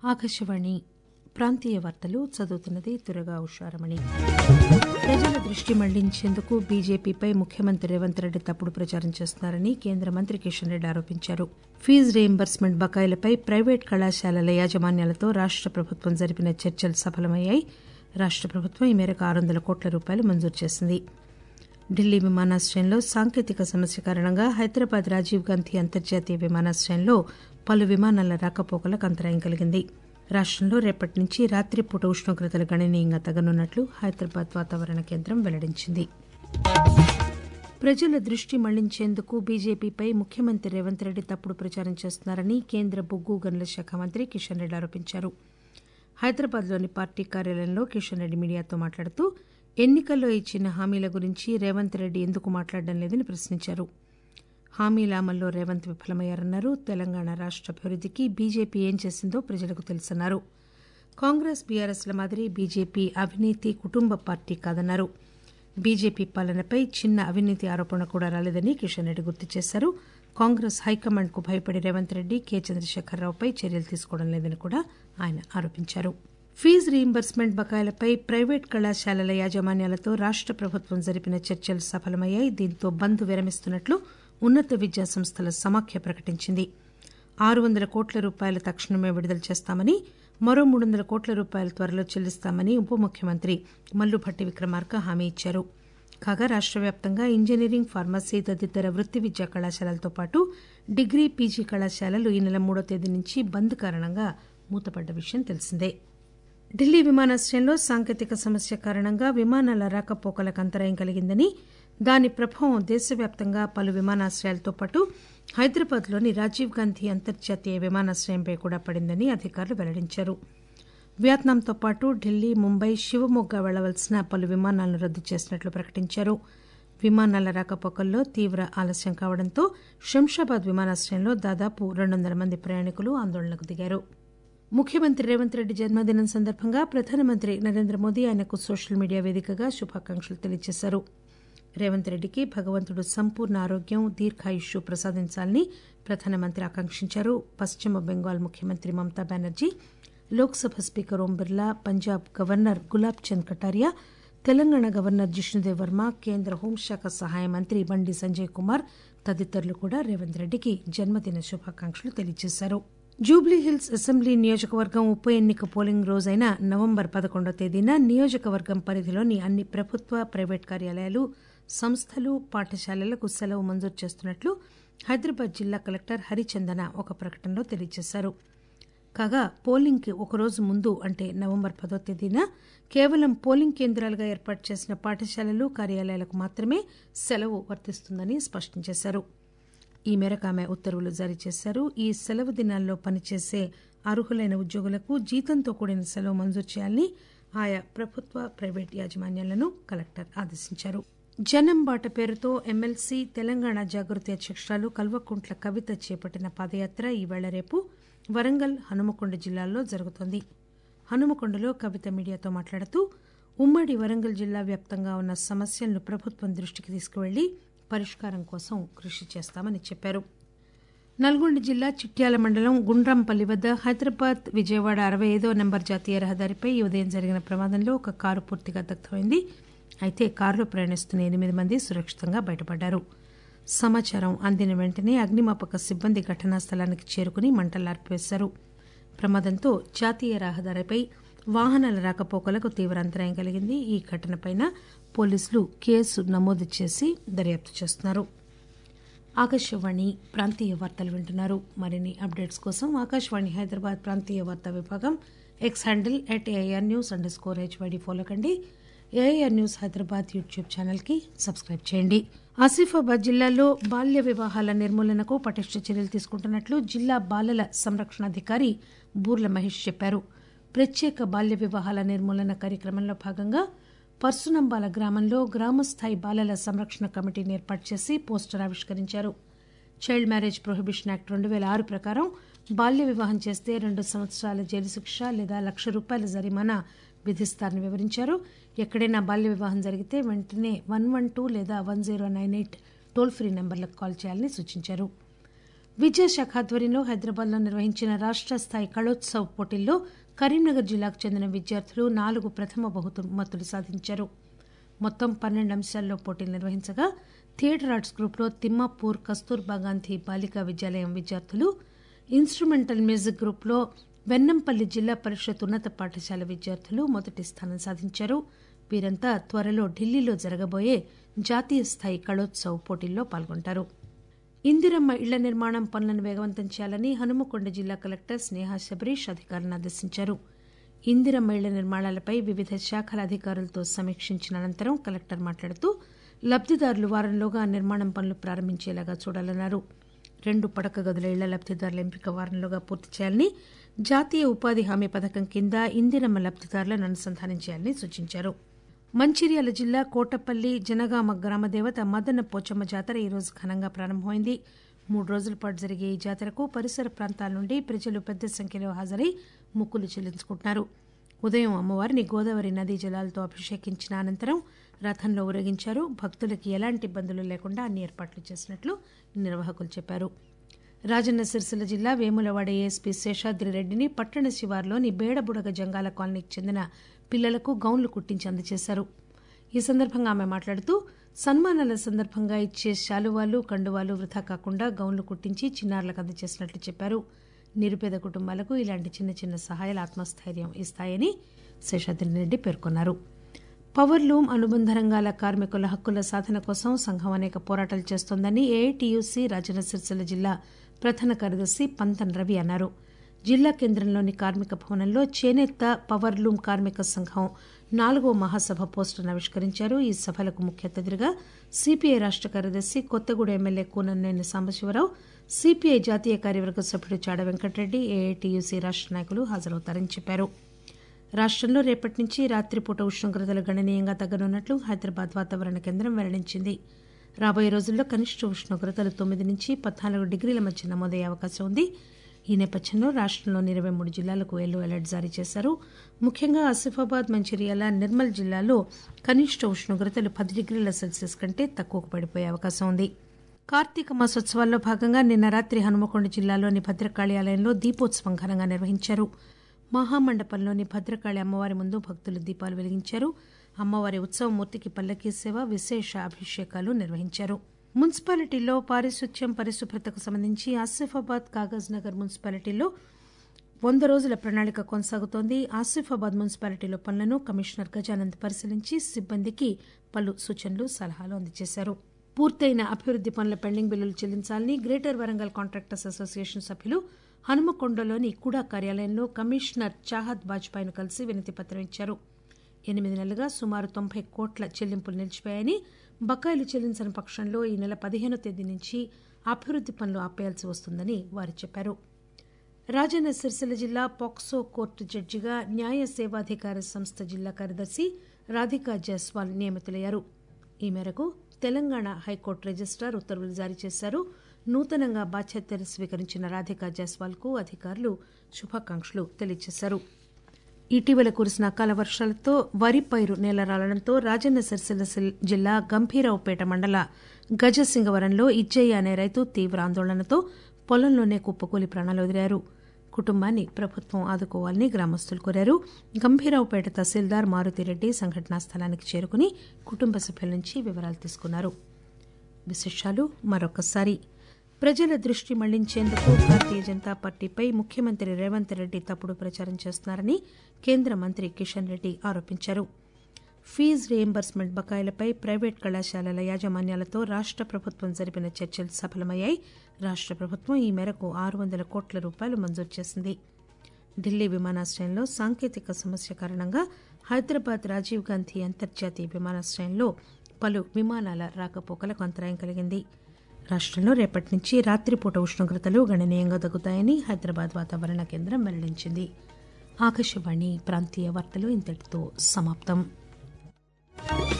ఆకాశవాణి ప్రాంతీయ వార్తలు చదువుతున్నది దురగా ఉషారమణి ప్రజల దృష్టి మళ్లించేందుకు బీజేపీపై ముఖ్యమంత్రి రేవంత్ రెడ్డి తప్పుడు ప్రచారం చేస్తున్నారని కేంద్ర మంత్రి కిషన్ రెడ్డి ఆరోపించారు ఫీజు రీయింబర్స్మెంట్ బకాయిలపై ప్రైవేట్ కళాశాలల యాజమాన్యాలతో రాష్ట ప్రభుత్వం జరిపిన చర్చలు సఫలమయ్యాయి రాష్ట ప్రభుత్వం ఈ మేరకు ఆరు వందల కోట్ల రూపాయలు మంజూరు చేసింది ఢిల్లీ విమానాశ్రయంలో సాంకేతిక సమస్య కారణంగా హైదరాబాద్ రాజీవ్ గాంధీ అంతర్జాతీయ విమానాశ్రయంలో పలు విమానాల రాకపోకలకు అంతరాయం కలిగింది రాష్టంలో రేపటి నుంచి రాత్రిపూట ఉష్ణోగ్రతలు గణనీయంగా తగ్గనున్నట్లు హైదరాబాద్ వాతావరణ కేంద్రం వెల్లడించింది ప్రజల దృష్టి మళ్లించేందుకు బీజేపీపై ముఖ్యమంత్రి రేవంత్ రెడ్డి తప్పుడు ప్రచారం చేస్తున్నారని కేంద్ర బొగ్గు గనుల శాఖ మంత్రి కిషన్ రెడ్డి ఆరోపించారు హైదరాబాద్లోని పార్టీ కార్యాలయంలో కిషన్ రెడ్డి మీడియాతో మాట్లాడుతూ ఎన్నికల్లో ఇచ్చిన హామీల గురించి రేవంత్ రెడ్డి ఎందుకు మాట్లాడడం లేదని ప్రశ్నించారు హామీల అమల్లో రేవంత్ విఫలమయ్యారన్నారు తెలంగాణ రాష్ట అభివృద్దికి బీజేపీ ఏం చేసిందో ప్రజలకు తెలుసన్నారు కాంగ్రెస్ బీఆర్ఎస్ల మాదిరి బీజేపీ అవినీతి కుటుంబ పార్టీ కాదన్నారు బీజేపీ పాలనపై చిన్న అవినీతి ఆరోపణ కూడా రాలేదని కిషన్ రెడ్డి గుర్తు చేశారు కాంగ్రెస్ హైకమాండ్ కు భయపడి రేవంత్ రెడ్డి కె చంద్రశేఖరరావుపై చర్యలు తీసుకోవడం లేదని కూడా ఆయన ఆరోపించారు ఫీజు రీయింబర్స్మెంట్ బకాయిలపై ప్రైవేట్ కళాశాలల యాజమాన్యాలతో రాష్ట ప్రభుత్వం జరిపిన చర్చలు సఫలమయ్యాయి దీంతో బంద్ విరమిస్తున్నట్లు ఉన్నత విద్యా సంస్థల సమాఖ్య ప్రకటించింది ఆరు వందల కోట్ల రూపాయలు తక్షణమే విడుదల చేస్తామని మరో మూడు వందల కోట్ల రూపాయలు త్వరలో చెల్లిస్తామని ఉప ముఖ్యమంత్రి మల్లుభట్టి విక్రమార్క హామీ ఇచ్చారు కాగా రాష్ట వ్యాప్తంగా ఇంజనీరింగ్ ఫార్మసీ తదితర వృత్తి విద్యా కళాశాలలతో పాటు డిగ్రీ పీజీ కళాశాలలు ఈ నెల మూడో తేదీ నుంచి బంద్ కారణంగా మూతపడ్డ విషయం తెలిసిందే ఢిల్లీ విమానాశ్రయంలో సాంకేతిక సమస్య కారణంగా విమానాల రాకపోకలకు అంతరాయం కలిగిందని దాని ప్రభావం దేశవ్యాప్తంగా పలు విమానాశ్రయాలతో పాటు హైదరాబాద్లోని రాజీవ్ గాంధీ అంతర్జాతీయ విమానాశ్రయంపై కూడా పడిందని అధికారులు వెల్లడించారు వియత్నాంతో పాటు ఢిల్లీ ముంబై శివమొగ్గ వెళ్లవలసిన పలు విమానాలను రద్దు చేసినట్లు ప్రకటించారు విమానాల రాకపోకల్లో తీవ్ర ఆలస్యం కావడంతో శంషాబాద్ విమానాశ్రయంలో దాదాపు రెండు వందల మంది ప్రయాణికులు ఆందోళనకు దిగారు ముఖ్యమంత్రి రేవంత్ రెడ్డి జన్మదినం సందర్భంగా ప్రధానమంత్రి నరేంద్ర మోదీ ఆయనకు సోషల్ మీడియా వేదికగా శుభాకాంక్షలు తెలియజేశారు రేవంత్ రెడ్డికి భగవంతుడు సంపూర్ణ ఆరోగ్యం దీర్ఘాయుష్షు ప్రసాదించాలని ప్రధానమంత్రి ఆకాంక్షించారు పశ్చిమ బెంగాల్ ముఖ్యమంత్రి Mamata Banerjee Lok Sabha speaker Om Birla Punjab governor Gulab Chand Kataria Telangana governor Jishnudev Varma కేంద్ర హోంశాఖ సహాయ మంత్రి బండి సంజయ్ కుమార్ తదితరులు కూడా రేవంత్ రెడ్డికి జన్మదిన శుభాకాంక్షలు తెలియజేశారు జూబ్లీహిల్స్ అసెంబ్లీ నియోజకవర్గం ఉప ఎన్నిక పోలింగ్ రోజైన నవంబర్ పదకొండో తేదీన నియోజకవర్గం పరిధిలోని అన్ని ప్రభుత్వ ప్రైవేట్ కార్యాలయాలు సంస్థలు పాఠశాలలకు సెలవు మంజూరు చేస్తున్నట్లు హైదరాబాద్ జిల్లా కలెక్టర్ హరిచందన ఒక ప్రకటనలో తెలియజేశారు కాగా పోలింగ్ కి ఒకరోజు ముందు అంటే నవంబర్ పదో తేదీన కేవలం పోలింగ్ కేంద్రాలుగా ఏర్పాటు చేసిన పాఠశాలలు కార్యాలయాలకు మాత్రమే సెలవు వర్తిస్తుందని స్పష్టం చేశారు ఈ మేరకు ఆమె ఉత్తర్వులు జారీ చేశారు ఈ సెలవు దినాల్లో పనిచేసే అర్హులైన ఉద్యోగులకు జీతంతో కూడిన సెలవు మంజూరు చేయాలని ఆయా ప్రభుత్వ ప్రైవేట్ యాజమాన్యాలను కలెక్టర్ ఆదేశించారు జనం బాట పేరుతో ఎమ్మెల్సీ తెలంగాణ జాగృతి అధ్యక్షురాలు కల్వకుంట్ల కవిత చేపట్టిన పాదయాత్ర ఈవేళ రేపు వరంగల్ హనుమకొండ జిల్లాల్లో జరుగుతోంది హనుమకొండలో కవిత మీడియాతో మాట్లాడుతూ ఉమ్మడి వరంగల్ జిల్లా వ్యాప్తంగా ఉన్న సమస్యలను ప్రభుత్వం దృష్టికి తీసుకువెళ్లి పరిష్కారం కోసం కృషి చేస్తామని చెప్పారు నల్గొండ జిల్లా చిట్యాల మండలం గుండ్రాంపల్లి వద్ద హైదరాబాద్ విజయవాడ అరవై ఐదో నెంబర్ జాతీయ రహదారిపై ఈ ఉదయం జరిగిన ప్రమాదంలో ఒక కారు పూర్తిగా దగ్ధమైంది అయితే కారులో ప్రయాణిస్తున్న ఎనిమిది మంది సురక్షితంగా బయటపడ్డారు సమాచారం అందిన వెంటనే అగ్నిమాపక సిబ్బంది ఘటనా స్థలానికి చేరుకుని మంటలార్పివేశారు ప్రమాదంతో జాతీయ రహదారిపై వాహనాల రాకపోకలకు తీవ్ర అంతరాయం కలిగింది ఈ ఘటనపై పోలీసులు కేసు నమోదు చేసి దర్యాప్తు చేస్తున్నారు ఆకాశవాణి ప్రాంతీయ వార్తలు వింటున్నారు మరిన్ని అప్డేట్స్ కోసం ఆకాశవాణి హైదరాబాద్ ప్రాంతీయ వార్తా విభాగం X handle at AIR news under score HYD follow కండి AIR news Hyderabad YouTube channel కి సబ్స్క్రైబ్ చేయండి ఆసిఫాబాద్ జిల్లాలో బాల్య వివాహాల నిర్మూలనకు పటిష్ట చర్యలు తీసుకుంటున్నట్లు జిల్లా బాలల సంరక్షణాధికారి బూర్ల మహేష్ చెప్పారు ప్రత్యేక బాల్య వివాహాల నిర్మూలన కార్యక్రమంలో భాగంగా పర్సునంబాల గ్రామంలో గ్రామస్థాయి బాలల సంరక్షణ కమిటీని ఏర్పాటు చేసి పోస్టర్ ఆవిష్కరించారు చైల్డ్ మ్యారేజ్ ప్రొహిబిషన్ యాక్ట్ రెండు వేల ఆరు ప్రకారం బాల్య వివాహం చేస్తే రెండు సంవత్సరాల జైలు శిక్ష లేదా లక్ష రూపాయల జరిమానా విధిస్తారని వివరించారు ఎక్కడైనా బాల్య వివాహం జరిగితే వెంటనే వన్ వన్ టూ లేదా one zero nine eight toll free నెంబర్లకు కాల్ చేయాలని సూచించారు విద్యాశాఖ ఆధ్వర్యంలో హైదరాబాద్లో నిర్వహించిన రాష్ట స్థాయి కళోత్సవ్ పోటీల్లో కరీంనగర్ జిల్లాకు చెందిన విద్యార్థులు నాలుగు ప్రథమ బహుమతులు సాధించారు మొత్తం పన్నెండు అంశాల్లో పోటీలు నిర్వహించగా థియేటర్ ఆర్ట్స్ గ్రూప్లో తిమ్మాపూర్ కస్తూర్బా గాంధీ బాలికా విద్యాలయం విద్యార్థులు ఇన్స్ట్రుమెంటల్ మ్యూజిక్ గ్రూప్లో వెన్నంపల్లి జిల్లా పరిషత్ ఉన్నత పాఠశాల విద్యార్థులు మొదటి స్థానం సాధించారు వీరంతా త్వరలో ఢిల్లీలో జరగబోయే జాతీయ స్థాయి కళోత్సవ్ పోటీల్లో పాల్గొంటారు ఇందిరమ్మ ఇళ్ల నిర్మాణం పనులను వేగవంతం చేయాలని హనుమకొండ జిల్లా కలెక్టర్ స్నేహ శబరీష్ అధికారులను ఆదేశించారు ఇందిరమ్మ ఇళ్ల నిర్మాణాలపై వివిధ శాఖల అధికారులతో సమీక్షించిన అనంతరం కలెక్టర్ మాట్లాడుతూ లబ్దిదారులు వారంలోగా నిర్మాణం పనులు ప్రారంభించేలాగా చూడాలన్నారు రెండు పడక గదుల ఇళ్ల లబ్దిదారుల ఎంపిక వారంలోగా పూర్తి చేయాలని జాతీయ ఉపాధి హామీ పథకం కింద ఇందిరమ్మ లబ్దిదారులను అనుసంధానం చేయాలని సూచించారు మంచిర్యాల జిల్లా కోటపల్లి జనగామ గ్రామ దేవత మదన పోచమ్మ జాతర ఈరోజు ఘనంగా ప్రారంభమైంది మూడు రోజుల పాటు జరిగే ఈ జాతరకు పరిసర ప్రాంతాల నుండి ప్రజలు పెద్ద సంఖ్యలో హాజరై మొక్కులు చెల్లించుకుంటున్నారు ఉదయం అమ్మవారిని గోదావరి నదీ జలాలతో అభిషేకించిన అనంతరం రథంలో ఊరేగించారు భక్తులకి ఎలాంటి ఇబ్బందులు లేకుండా అన్ని ఏర్పాట్లు చేసినట్లు నిర్వాహకులు చెప్పారు రాజన్న సిరిసిల్ల జిల్లా వేములవాడ ఏఎస్పీ శేషాద్రి రెడ్డిని పట్టణ శివార్లోని బేడబుడగ జంగాల కాలనీకి చెందిన పిల్లలకు గౌన్లు కుట్టించి అందజేశారు ఈ సందర్భంగా ఆమె మాట్లాడుతూ సన్మానాల సందర్భంగా ఇచ్చే శాలువాలు కండువాలు వృధా కాకుండా గౌన్లు కుట్టించి చిన్నారులకు అందజేసినట్లు చెప్పారు నిరుపేద కుటుంబాలకు ఇలాంటి చిన్న చిన్న సహాయాలు ఆత్మస్థైర్యం ఇస్తాయని శేషాద్రి రెడ్డి పేర్కొన్నారు పవర్ లూమ్ అనుబంధ రంగాల కార్మికుల హక్కుల సాధన కోసం సంఘం అనేక పోరాటాలు చేస్తోందని ఏఐటియుసి రాజన్న సిరిసిల్ల జిల్లా ప్రధాన కార్యదర్శి పంతన్ రవి అన్నారు జిల్లా కేంద్రంలోని కార్మిక భవనంలో చేనేత పవర్ లూమ్ కార్మిక సంఘం నాలుగో మహాసభ పోస్టును ఆవిష్కరించారు ఈ సభలకు ముఖ్య అతిథిగా సిపిఐ రాష్ట కార్యదర్శి కొత్తగూడ ఎమ్మెల్యే కూననేని సాంబశివరావు సిపిఐ జాతీయ కార్యవర్గ సభ్యుడు చాడ వెంకటరెడ్డి ఏఐటియుసి రాష్ట నాయకులు హాజరవుతారని చెప్పారు రాష్టంలో రేపటి నుంచి రాత్రిపూట ఉష్ణోగ్రతలు గణనీయంగా తగ్గనున్నట్లు హైదరాబాద్ వాతావరణ కేంద్రం వెల్లడించింది రాబోయే రోజుల్లో కనిష్ట ఉష్ణోగ్రతలు తొమ్మిది నుంచి పద్నాలుగు డిగ్రీల మధ్య నమోదయ్యే అవకాశం ఉంది ఈ నేపథ్యంలో రాష్టంలోని ఇరవై మూడు జిల్లాలకు ఎల్లో అలర్ట్ జారీ చేశారు ముఖ్యంగా ఆసిఫాబాద్ మంచిర్యాల నిర్మల్ జిల్లాలో కనిష్ట ఉష్ణోగ్రతలు పది డిగ్రీల సెల్సియస్ కంటే తక్కువకు పడిపోయే అవకాశం ఉంది కార్తీక మాసోత్సవాల్లో భాగంగా నిన్న రాత్రి హనుమకొండ జిల్లాలోని భద్రకాళి ఆలయంలో దీపోత్సవం ఘనంగా నిర్వహించారు మహామండపంలోని భద్రకాళి అమ్మవారి ముందు భక్తులు దీపాలు వెలిగించారు అమ్మవారి ఉత్సవమూర్తికి పల్లకీ సేవ విశేష అభిషేకాలు నిర్వహించారు మున్సిపాలిటీలో పారిశుధ్యం పరిశుభ్రతకు సంబంధించి ఆసిఫాబాద్ కాగజ్ నగర్ మున్సిపాలిటీలో వంద రోజుల ప్రణాళిక కొనసాగుతోంది ఆసిఫాబాద్ మున్సిపాలిటీలో పనులను కమిషనర్ గజానంద్ పరిశీలించి సిబ్బందికి పలు సూచనలు సలహాలు అందజేశారు పూర్తయిన అభివృద్ది పనుల పెండింగ్ బిల్లులు చెల్లించాలని గ్రేటర్ వరంగల్ కాంట్రాక్టర్స్ అసోసియేషన్ సభ్యులు హనుమకొండలోని కూడా కార్యాలయంలో కమిషనర్ చాహద్ బాజ్పాయ్ను కలిసి వినతి పత్రం ఇచ్చారు ఎనిమిది నెలలుగా సుమారు తొంభై కోట్ల చెల్లింపులు నిలిచిపోయాయని బకాయిలు చెల్లించని పక్షంలో ఈ నెల పదిహేనో తేదీ నుంచి అభివృద్ది పనులు ఆపేయాల్సి వస్తుందని వారు చెప్పారు రాజన్న సిరిసిల్ల జిల్లా పాక్సో కోర్టు జడ్జిగా న్యాయ సేవాధికార సంస్థ జిల్లా కార్యదర్శి రాధికా జైస్వాల్ నియమితులయ్యారు ఈ మేరకు తెలంగాణ హైకోర్టు రిజిస్టార్ ఉత్తర్వులు జారీ చేశారు నూతనంగా బాధ్యతలు స్వీకరించిన రాధికా జైస్వాల్ కు అధికారులు శుభాకాంక్షలు తెలియజేశారు ఇటీవల కురిసిన అకాల వర్షాలతో వరి పైరు నేలరాలడంతో రాజన్న సిరిసిల్ల జిల్లా గంభీరావుపేట మండల గజసింగవరంలో ఇజ్జయ్య అనే రైతు తీవ్ర ఆందోళనతో పొలంలోనే కుప్పకూలి ప్రాణాలు వదిలారు కుటుంబాన్ని ప్రభుత్వం ఆదుకోవాలని గ్రామస్తులు కోరారు గంభీరావుపేట తహసీల్దార్ మారుతిరెడ్డి సంఘటనా స్థలానికి చేరుకుని కుటుంబ సభ్యుల నుంచి వివరాలు తీసుకున్నారు విశేషాలు మరొకసారి ప్రజల దృష్టి మళ్లించేందుకు భారతీయ జనతా పార్టీపై ముఖ్యమంత్రి రేవంత్ రెడ్డి తప్పుడు ప్రచారం చేస్తున్నారని కేంద్ర మంత్రి కిషన్ రెడ్డి ఆరోపించారు ఫీజు రీయింబర్స్మెంట్ బకాయిలపై ప్రైవేట్ కళాశాలల యాజమాన్యాలతో రాష్ట ప్రభుత్వం జరిపిన చర్చలు సఫలమయ్యాయి రాష్ట ప్రభుత్వం ఈ మేరకు ఆరు వందల కోట్ల రూపాయలు మంజూరు చేసింది ఢిల్లీ విమానాశ్రయంలో సాంకేతిక సమస్య కారణంగా హైదరాబాద్ రాజీవ్ గాంధీ అంతర్జాతీయ విమానాశ్రయంలో పలు విమానాల రాకపోకలకు అంతరాయం కలిగింది రాష్టంలో రేపటి నుంచి రాత్రిపూట ఉష్ణోగ్రతలు గణనీయంగా తగ్గుతాయని హైదరాబాద్ వాతావరణ కేంద్రం వెల్లడించింది ఆకాశవాణి ప్రాంతీయ వార్తలు ఇంతటితో సమాప్తం